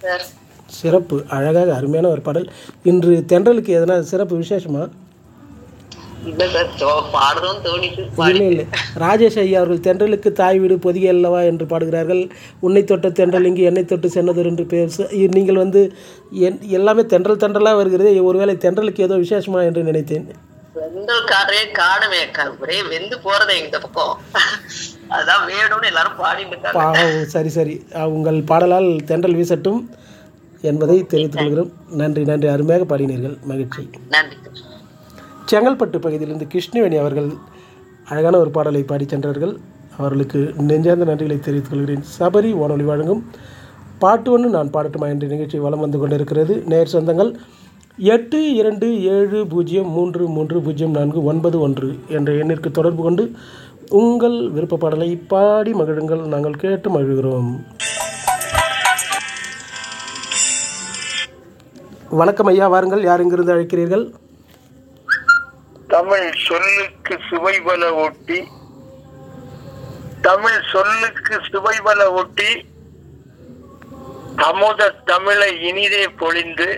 sir சிறப்பு அழகாக அருமையான ஒரு பாடல் இன்று தென்றலுக்கு எதனா சிறப்பு விசேஷமா இல்ல சார் தோ- பாடுறோம் தோணிட்டு இல்லை பாடி இல்லை ராஜேஷ் ஐயா அவர்கள் தென்றலுக்கு தாய் வீடு பொதிகை அல்லவா என்று பாடுகிறார்கள் உன்னை தொட்ட தென்றல் இங்கு என்னை தொட்டு சென்னதொரு என்று பேர் ச- இ- நீங்கள் வந்து என் எல்லாமே தென்றல் தென்றலாக வருகிறது ஒருவேளை தென்றலுக்கு ஏதோ விசேஷமா என்று நினைத்தேன் வெந்தல் காரே காணுமே க- ஒரே வெந்து போறதே இந்த பக்கம் அதான் வேணும்னு எல்லாரும் பாடிட்டு இருக்காங்க பாவம் சரி சரி அஹ், உங்கள் பாடலால் தென்றல் வீசட்டும் என்பதை தெரிவித்துக் கொள்கிறோம் நன்றி நன்றி அருமையாக பாடினீர்கள் மகிழ்ச்சி நன்றி சார் செங்கல்பட்டு பகுதியிலிருந்து கிருஷ்ணவேணி அவர்கள் அழகான ஒரு பாடலை பாடிச் சென்றார்கள் அவர்களுக்கு நெஞ்சார்ந்த நன்றிகளை தெரிவித்துக் கொள்கிறேன் சபரி வானொலி வழங்கும் பாட்டு ஒன்று நான் பாடட்டுமா என்ற நிகழ்ச்சி வலம் வந்து கொண்டிருக்கிறது நேர் சொந்தங்கள் எட்டு இரண்டு ஏழு பூஜ்ஜியம் மூன்று மூன்று பூஜ்ஜியம் நான்கு ஒன்பது ஒன்று என்ற எண்ணிற்கு தொடர்பு கொண்டு உங்கள் விருப்ப பாடலை பாடி மகிழுங்கள் நாங்கள் கேட்டு மகிழ்கிறோம் வணக்கம் ஐயா வாருங்கள் யார் இங்கிருந்து அழைக்கிறீர்கள் தமிழ் சொல்லுக்கு சுவைபல ஒட்டி தமிழ் சொல்லுக்கு சுவைபல ஒட்டி அமுத தமிழை இனிதே பொழிந்து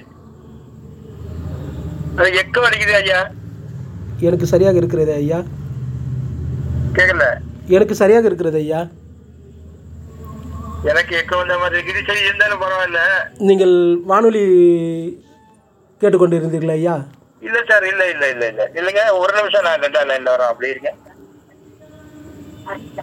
அது எக்க அடிக்குது ஐயா எனக்கு சரியாக இருக்கிறது ஐயா கேக்கல எனக்கு சரியாக இருக்கிறது ஐயா எனக்கு எக்க வந்த மாதிரி இருக்குது சரி இருந்தாலும் பரவாயில்ல நீங்கள் வானொலி கேட்டுக்கொண்டு இருந்தீர்களா ஐயா இல்ல சார் இல்ல இல்ல இல்ல இல்ல இல்லைங்க ஒரு நிமிஷம் நான் ரெண்டா லைன்ல வரேன் அப்படி இருங்க